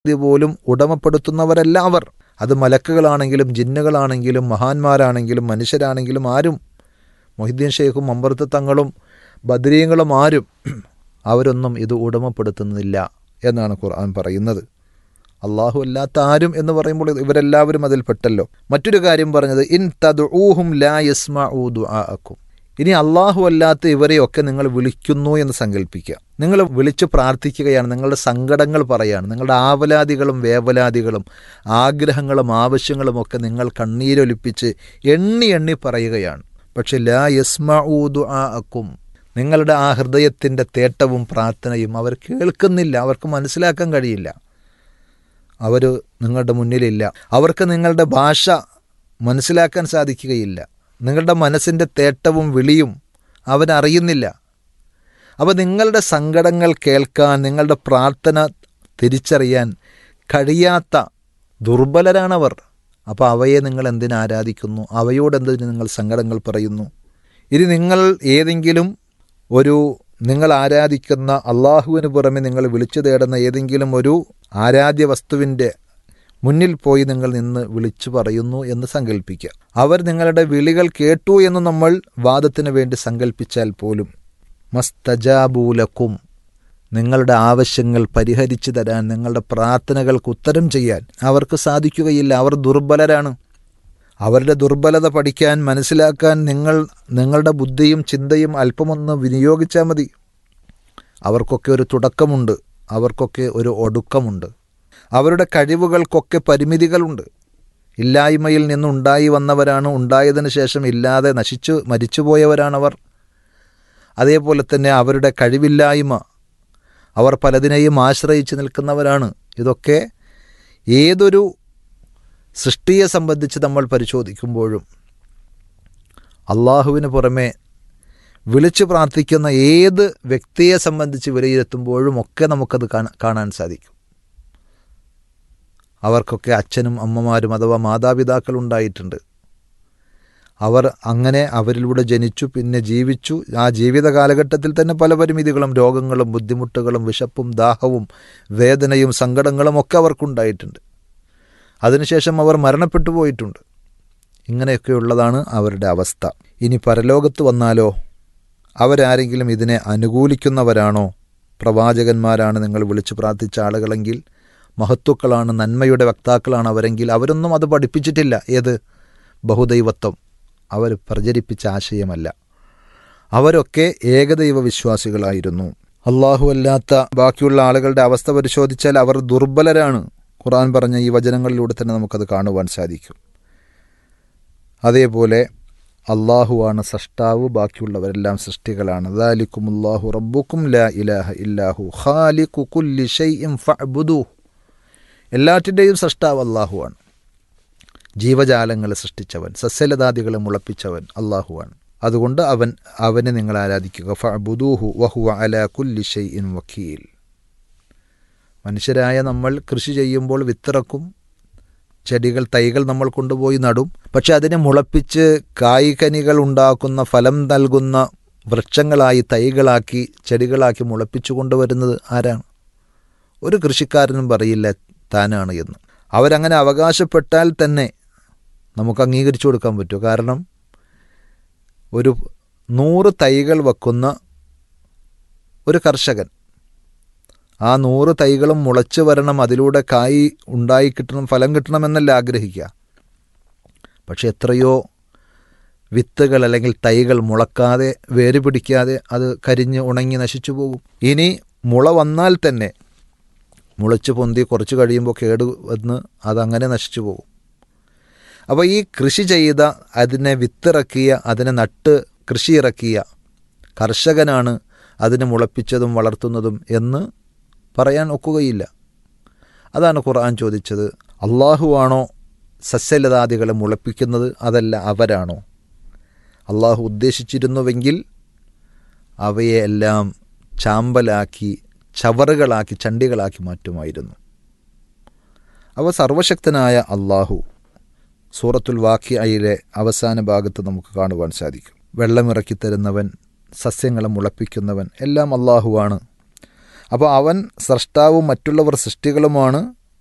ഇത് പോലും ഉടമപ്പെടുത്തുന്നവരല്ല അവർ അത് മലക്കുകളാണെങ്കിലും ജിന്നുകളാണെങ്കിലും മഹാന്മാരാണെങ്കിലും മനുഷ്യരാണെങ്കിലും ആരും മൊഹിദ്ദീൻ ഷെയ്ഖും അമ്പർത്ത് തങ്ങളും ബദ്രീങ്ങളും ആരും അവരൊന്നും ഇത് ഉടമപ്പെടുത്തുന്നില്ല എന്നാണ് ഖുർആൻ പറയുന്നത് അള്ളാഹു അല്ലാത്ത ആരും എന്ന് പറയുമ്പോൾ ഇവരെല്ലാവരും അതിൽ പെട്ടല്ലോ മറ്റൊരു കാര്യം പറഞ്ഞത് ഇൻ തദ്ഊഹും ലാ യസ്മഊ ദുആഅക്കും ഇനി അള്ളാഹു അല്ലാത്ത ഇവരെയൊക്കെ നിങ്ങൾ വിളിക്കുന്നു എന്ന് സങ്കല്പിക്കുക നിങ്ങൾ വിളിച്ചു പ്രാർത്ഥിക്കുകയാണ് നിങ്ങളുടെ സങ്കടങ്ങൾ പറയാണ് നിങ്ങളുടെ ആവലാദികളും വേവലാദികളും ആഗ്രഹങ്ങളും ആവശ്യങ്ങളും ഒക്കെ നിങ്ങൾ കണ്ണീരൊലിപ്പിച്ച് എണ്ണി എണ്ണി പറയുകയാണ് പക്ഷെ ലാ യസ്മഊ ദുആഅക്കും നിങ്ങളുടെ ആ ഹൃദയത്തിൻ്റെ തേട്ടവും പ്രാർത്ഥനയും അവർ കേൾക്കുന്നില്ല അവർക്ക് മനസ്സിലാക്കാൻ കഴിയില്ല അവർ നിങ്ങളുടെ മുന്നിലില്ല അവർക്ക് നിങ്ങളുടെ ഭാഷ മനസ്സിലാക്കാൻ സാധിക്കുകയില്ല നിങ്ങളുടെ മനസ്സിൻ്റെ തേട്ടവും വിളിയും അവനറിയുന്നില്ല അപ്പോൾ നിങ്ങളുടെ സങ്കടങ്ങൾ കേൾക്കാൻ നിങ്ങളുടെ പ്രാർത്ഥന തിരിച്ചറിയാൻ കഴിയാത്ത ദുർബലരാണവർ അപ്പോൾ അവയെ നിങ്ങൾ എന്തിനു ആരാധിക്കുന്നു അവയോട് എന്തിന് നിങ്ങൾ സങ്കടങ്ങൾ പറയുന്നു ഇനി നിങ്ങൾ ഏതെങ്കിലും ഒരു നിങ്ങൾ ആരാധിക്കുന്ന അള്ളാഹുവിന് പുറമെ നിങ്ങൾ വിളിച്ചു തേടുന്ന ഏതെങ്കിലും ഒരു ആരാധ്യ വസ്തുവിൻ്റെ മുന്നിൽ പോയി നിങ്ങൾ നിന്ന് വിളിച്ചു പറയുന്നു എന്ന് സങ്കല്പിക്കുക അവർ നിങ്ങളുടെ വിളികൾ കേട്ടു എന്ന് നമ്മൾ വാദത്തിന് വേണ്ടി സങ്കല്പിച്ചാൽ പോലും മസ്തജാബൂലക്കും നിങ്ങളുടെ ആവശ്യങ്ങൾ പരിഹരിച്ചു തരാൻ നിങ്ങളുടെ പ്രാർത്ഥനകൾക്ക് ഉത്തരം ചെയ്യാൻ അവർക്ക് സാധിക്കുകയില്ല അവർ ദുർബലരാണ് അവരുടെ ദുർബലത പഠിക്കാൻ മനസ്സിലാക്കാൻ നിങ്ങൾ നിങ്ങളുടെ ബുദ്ധിയും ചിന്തയും അല്പമൊന്ന് വിനിയോഗിച്ചാൽ മതി അവർക്കൊക്കെ ഒരു തുടക്കമുണ്ട് അവർക്കൊക്കെ ഒരു ഒടുക്കമുണ്ട് അവരുടെ കഴിവുകൾക്കൊക്കെ പരിമിതികളുണ്ട് ഇല്ലായ്മയിൽ നിന്നുണ്ടായി വന്നവരാണ് ഉണ്ടായതിനു ശേഷം ഇല്ലാതെ നശിച്ചു മരിച്ചുപോയവരാണവർ അതേപോലെ തന്നെ അവരുടെ കഴിവില്ലായ്മ അവർ പലതിനെയും ആശ്രയിച്ച് നിൽക്കുന്നവരാണ് ഇതൊക്കെ ഏതൊരു സൃഷ്ടിയെ സംബന്ധിച്ച് നമ്മൾ പരിശോധിക്കുമ്പോഴും അള്ളാഹുവിന് പുറമെ വിളിച്ചു പ്രാർത്ഥിക്കുന്ന ഏത് വ്യക്തിയെ സംബന്ധിച്ച് വിലയിരുത്തുമ്പോഴും ഒക്കെ നമുക്കത് കാണാൻ സാധിക്കും അവർക്കൊക്കെ അച്ഛനും അമ്മമാരും അഥവാ മാതാപിതാക്കൾ ഉണ്ടായിട്ടുണ്ട് അവർ അങ്ങനെ അവരിലൂടെ ജനിച്ചു പിന്നെ ജീവിച്ചു ആ ജീവിത കാലഘട്ടത്തിൽ തന്നെ പല പരിമിതികളും രോഗങ്ങളും ബുദ്ധിമുട്ടുകളും വിശപ്പും ദാഹവും വേദനയും സങ്കടങ്ങളും ഒക്കെ അവർക്കുണ്ടായിട്ടുണ്ട് അതിനുശേഷം അവർ മരണപ്പെട്ടു പോയിട്ടുണ്ട് ഇങ്ങനെയൊക്കെയുള്ളതാണ് അവരുടെ അവസ്ഥ ഇനി പരലോകത്ത് വന്നാലോ അവരാരെങ്കിലും ഇതിനെ അനുകൂലിക്കുന്നവരാണോ പ്രവാചകന്മാരാണ് നിങ്ങൾ വിളിച്ചു പ്രാർത്ഥിച്ച ആളുകളെങ്കിൽ മഹത്വക്കളാണ് നന്മയുടെ വക്താക്കളാണ് അവരെങ്കിൽ അവരൊന്നും അത് പഠിപ്പിച്ചിട്ടില്ല ഏത് ബഹുദൈവത്വം അവർ പ്രചരിപ്പിച്ച ആശയമല്ല അവരൊക്കെ ഏകദൈവ വിശ്വാസികളായിരുന്നു അള്ളാഹു അല്ലാത്ത ബാക്കിയുള്ള ആളുകളുടെ അവസ്ഥ പരിശോധിച്ചാൽ അവർ ദുർബലരാണ് ഖുറാൻ പറഞ്ഞ ഈ വചനങ്ങളിലൂടെ തന്നെ നമുക്കത് കാണുവാൻ സാധിക്കും അതേപോലെ അള്ളാഹുവാണ് സൃഷ്ടാവ് ബാക്കിയുള്ളവരെല്ലാം സൃഷ്ടികളാണ് ദാലിക്കും അള്ളാഹു റബ്ബുക്കും ലാ ഇലാഹ ഇല്ലാഹു ഖാലിഖു കുല്ലി ഷൈഇൻ ഫഅ്ബുദു എല്ലാറ്റിൻ്റെയും സൃഷ്ടാവ് അള്ളാഹുവാണ് ജീവജാലങ്ങളെ സൃഷ്ടിച്ചവൻ സസ്യലതാദികളെ മുളപ്പിച്ചവൻ അള്ളാഹുവാണ് അതുകൊണ്ട് അവൻ അവനെ നിങ്ങൾ ആരാധിക്കുക ഫഅ്ബുദൂഹു വഹുവ അലാ കുല്ലി ഷൈഇൻ വക്കീൽ മനുഷ്യരായ നമ്മൾ കൃഷി ചെയ്യുമ്പോൾ വിത്തിറക്കും ചെടികൾ തൈകൾ നമ്മൾ കൊണ്ടുപോയി നടും പക്ഷെ അതിനെ മുളപ്പിച്ച് കായ്കനികൾ ഉണ്ടാക്കുന്ന ഫലം നൽകുന്ന വൃക്ഷങ്ങളായി തൈകളാക്കി ചെടികളാക്കി മുളപ്പിച്ചു കൊണ്ടുവരുന്നത് ആരാണ് ഒരു കൃഷിക്കാരനും പറയില്ല താനാണ് എന്ന് അവരങ്ങനെ അവകാശപ്പെട്ടാൽ തന്നെ നമുക്ക് അംഗീകരിച്ചു കൊടുക്കാൻ പറ്റും കാരണം ഒരു നൂറ് തൈകൾ വെക്കുന്ന ഒരു കർഷകൻ ആ നൂറ് തൈകളും മുളച്ചു വരണം അതിലൂടെ കായ് ഉണ്ടായി കിട്ടണം ഫലം കിട്ടണമെന്നല്ല ആഗ്രഹിക്കുക പക്ഷെ എത്രയോ വിത്തുകൾ അല്ലെങ്കിൽ തൈകൾ മുളക്കാതെ വേര് പിടിക്കാതെ അത് കരിഞ്ഞ് ഉണങ്ങി നശിച്ചു പോകും ഇനി മുള വന്നാൽ തന്നെ മുളച്ച് പൊന്തി കുറച്ച് കഴിയുമ്പോൾ കേട് വന്ന് അതങ്ങനെ നശിച്ചു പോകും അപ്പോൾ ഈ കൃഷി ചെയ്ത അതിനെ വിത്തിറക്കിയ അതിനെ നട്ട് കൃഷി ഇറക്കിയ കർഷകനാണ് അതിനെ മുളപ്പിച്ചതും വളർത്തുന്നതും എന്ന് പറയാൻ ഒക്കുകയില്ല അതാണ് ഖുർആൻ ചോദിച്ചത് അള്ളാഹുവാണോ സസ്യലതാദികളെ മുളപ്പിക്കുന്നത് അതല്ല അവരാണോ അള്ളാഹു ഉദ്ദേശിച്ചിരുന്നുവെങ്കിൽ അവയെ എല്ലാം ചാമ്പലാക്കി ചവറുകളാക്കി ചണ്ടികളാക്കി മാറ്റുമായിരുന്നു അവ സർവശക്തനായ അള്ളാഹു സൂറത്തുൽ വാഖിയയിലെ അവസാന ഭാഗത്ത് നമുക്ക് കാണുവാൻ സാധിക്കും വെള്ളമിറക്കി തരുന്നവൻ സസ്യങ്ങളെ മുളപ്പിക്കുന്നവൻ എല്ലാം അള്ളാഹുവാണ് അപ്പോൾ അവൻ സ്രഷ്ടാവും മറ്റുള്ളവർ സൃഷ്ടികളുമാണ്